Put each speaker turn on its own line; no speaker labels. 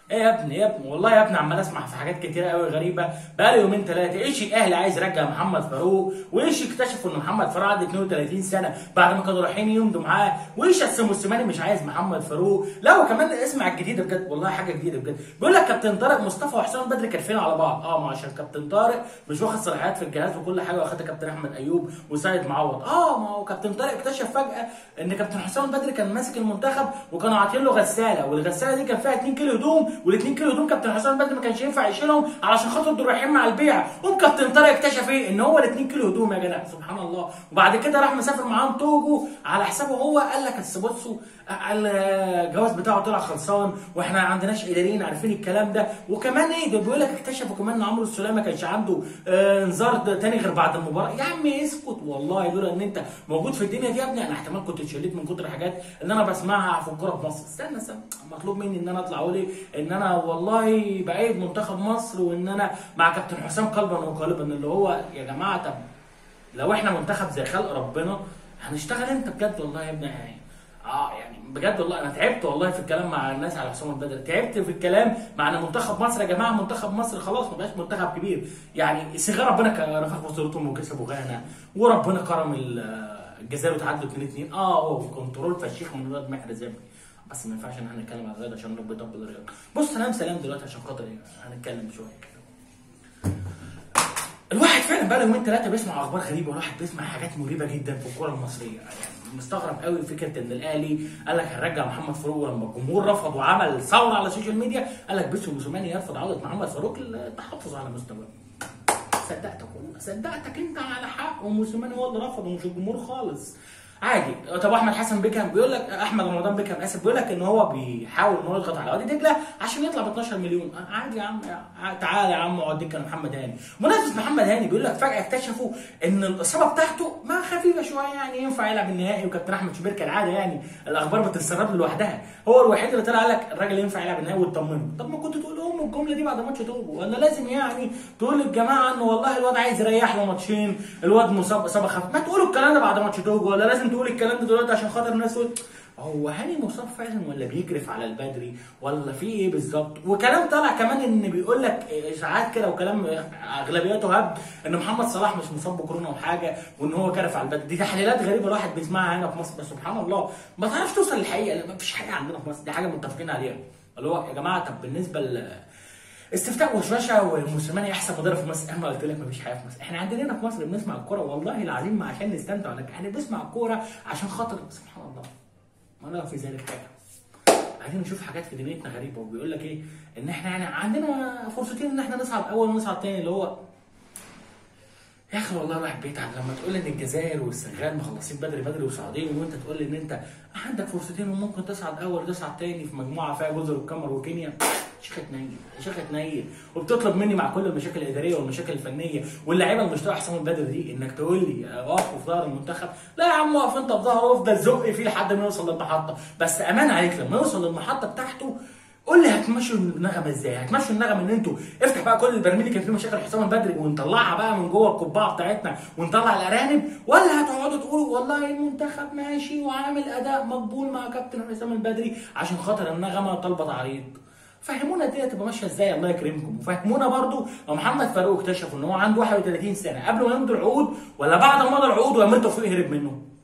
ايه يا ابني يا ابني والله يا ابني عمال اسمع في حاجات كتيره قوي غريبه بقالي يومين ثلاثه ايش الاهلي عايز يرجع محمد فاروق وايش اكتشفوا ان محمد فاروق عنده 32 سنه بعد ما كانوا رايحين يمضوا معاه وايش اصل موسيماني مش عايز محمد فاروق لا وكمان اسمع الجديده بجد والله حاجه جديده بجد بيقول لك كابتن طارق مصطفى وحسام بدري كارفين على بعض اه ما عشان كابتن طارق مش واخد صلاحيات في الجهاز وكل حاجه واخدها كابتن احمد ايوب وسيد معوض اه ما هو كابتن طارق اكتشف فجاه ان كابتن حسام بدري كان ماسك المنتخب وكانوا عاطين له غساله والغساله دي كان فيها 2 كيلو هدوم وال2 كيلو هدوم كابتن حسام بدري ما كانش ينفع يشيلهم علشان خاطر دول رايحين مع البيع قوم كابتن طارق اكتشف ايه ان هو ال2 كيلو هدوم يا جدع سبحان الله وبعد كده راح مسافر معاهم توجو على حسابه هو قال لك بس بصوا الجواز بتاعه طلع خلصان واحنا ما عندناش اداريين عارفين الكلام ده وكمان ايه ده بيقول لك اكتشفوا كمان ان عمرو السوليه ما كانش عنده آه انذار تاني غير بعد المباراه يا عم اسكت والله دول ان انت موجود في الدنيا دي يا ابني انا احتمال كنت اتشليت من كتر حاجات ان انا بسمعها في الكوره في مصر استنى استنى مطلوب مني ان انا اطلع اقول ايه ان انا والله بايد منتخب مصر وان انا مع كابتن حسام قلبا وقالبا اللي هو يا جماعه طب لو احنا منتخب زي خلق ربنا هنشتغل انت بجد والله يا ابني يعني اه يعني بجد والله انا تعبت والله في الكلام مع الناس على حسام البدري تعبت في الكلام مع ان منتخب مصر يا جماعه منتخب مصر خلاص ما بقاش منتخب كبير يعني صغار ربنا كان رفع بطولتهم وكسبوا غانا وربنا كرم الجزائر وتعادلوا 2 2 اه هو كنترول فشيخ من الواد محرز يا ابني بس ما ينفعش ان احنا نتكلم على الرياضه عشان رب يطبل الرياضه بص سلام سلام دلوقتي عشان خاطر ايه هنتكلم شويه كده الواحد فعلا بقى له يومين ثلاثه بيسمع اخبار غريبه والواحد بيسمع حاجات مريبه جدا في الكوره المصريه يعني مستغرب قوي فكره ان الاهلي قال لك هنرجع محمد فاروق لما الجمهور رفض وعمل ثوره على السوشيال ميديا قال لك بيتسو موسوماني يرفض عوده محمد فاروق للتحفظ على مستواه صدقتك والله صدقتك انت على حق وموسيماني هو اللي رفض ومش الجمهور خالص عادي طب احمد حسن بيكهام بيقول لك احمد رمضان بيكهام اسف بيقول لك ان هو بيحاول ان هو يضغط على وادي دجله عشان يطلع ب 12 مليون عادي يا عم تعالى يا عم اقعد دكه محمد هاني بمناسبه محمد هاني بيقول لك فجاه اكتشفوا ان الاصابه بتاعته ما خفيفه شويه يعني ينفع يلعب النهائي وكابتن احمد شوبير كالعاده يعني الاخبار بتتسرب له لوحدها هو الوحيد اللي طلع قال لك الراجل ينفع يلعب النهائي وتطمنه طب ما كنت تقول لهم الجمله دي بعد ماتش توجو ولا لازم يعني تقول للجماعه ان والله الواد عايز يريح له ماتشين الواد مصاب اصابه خفيفه ما تقولوا الكلام ده بعد ماتش توجو ولا لازم تقول الكلام ده دلوقتي عشان خاطر الناس تقول هو هاني مصاب فعلا ولا بيجرف على البدري ولا في ايه بالظبط وكلام طالع كمان ان بيقول لك اشاعات كده وكلام اغلبيته هبد ان محمد صلاح مش مصاب بكورونا وحاجه وان هو كرف على البدري دي تحليلات غريبه الواحد بيسمعها هنا في مصر بس سبحان الله ما تعرفش توصل للحقيقه ما فيش حاجه عندنا في مصر دي حاجه متفقين عليها اللي هو يا جماعه طب بالنسبه ل استفتاء وشوشه وموسيماني احسن مدرب في مصر انا قلت لك مفيش حاجه في مصر احنا عندنا هنا في مصر بنسمع الكوره والله العظيم ما عشان نستمتع ولا احنا بنسمع الكوره عشان خاطر سبحان الله ما نرى في ذلك حاجه عايزين نشوف حاجات في دنيتنا غريبه وبيقول لك ايه ان احنا يعني عندنا فرصتين ان احنا نصعد اول ونصعد تاني اللي هو يا اخي والله الواحد بيتعب لما تقول ان الجزائر والسنغال مخلصين بدري بدري وصاعدين وانت تقول ان انت عندك فرصتين وممكن تصعد اول وتصعد تاني في مجموعه فيها جزر والكاميرون وكينيا شيخة نيل شيخة نيل وبتطلب مني مع كل المشاكل الاداريه والمشاكل الفنيه واللعيبه اللي مش طالعه حسام البدري دي انك تقول لي اقف في ظهر المنتخب لا يا عم اقف انت في ظهره وافضل زق فيه لحد ما يوصل للمحطه بس امان عليك لما يوصل للمحطه بتاعته قول لي هتمشوا النغمه ازاي؟ هتمشوا النغمه ان انتوا افتح بقى كل البراميل اللي كان فيه مشاكل حسام البدري ونطلعها بقى من جوه القبعه بتاعتنا ونطلع الارانب ولا هتقعدوا تقولوا والله المنتخب ماشي وعامل اداء مقبول مع كابتن حسام البدري عشان خاطر النغمه طالبه تعريض؟ فهمونا الدنيا تبقى ماشيه ازاي الله يكرمكم وفهمونا برضو لو محمد فاروق اكتشفوا ان هو عنده 31 سنه قبل ما يمضي العقود ولا بعد ما مضى العقود وامير توفيق هرب منه